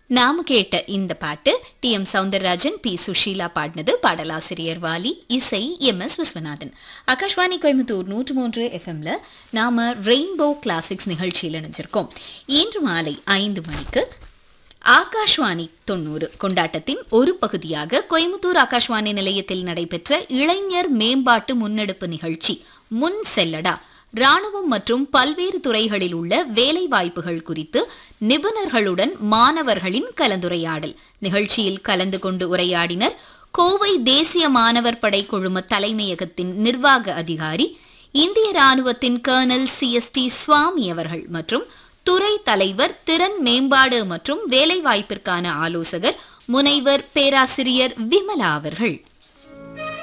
நாம கேட்ட இந்த பாட்டு T M Soundararajan P Susheela பாடினது பாடலாசிரியர் வாலி இசை எம் எஸ் விஸ்வநாதன் ஆகாஷ்வாணி கோயம்புத்தூர் நூற்று மூன்று எஃப்எம்ல நாம ரெயின்போ கிளாசிக்ஸ் நிகழ்ச்சியில் இணைஞ்சிருக்கோம் இன்று மாலை ஐந்து மணிக்கு ஆகாஷ்வாணி தொண்ணூறு கொண்டாட்டத்தின் ஒரு பகுதியாக கோயம்புத்தூர் ஆகாஷ்வாணி நிலையத்தில் நடைபெற்ற இளைஞர் மேம்பாட்டு முன்னெடுப்பு நிகழ்ச்சி முன் செல்லடா ராணுவம் மற்றும் பல்வேறு துறைகளில் உள்ள வேலை வாய்ப்புகள் குறித்து நிபுணர்களுடன் மாணவர்களின் கலந்துரையாடல் நிகழ்ச்சியில் கலந்து கொண்டு உரையாடினர் கோவை தேசிய மாணவர் படை குழும தலைமையகத்தின் நிர்வாக அதிகாரி இந்திய ராணுவத்தின் கர்னல் சிஎஸ்டி சுவாமி அவர்கள் மற்றும் துறை தலைவர் திறன் மேம்பாடு மற்றும் வேலைவாய்ப்பிற்கான ஆலோசகர் முனைவர் பேராசிரியர் விமலா அவர்கள்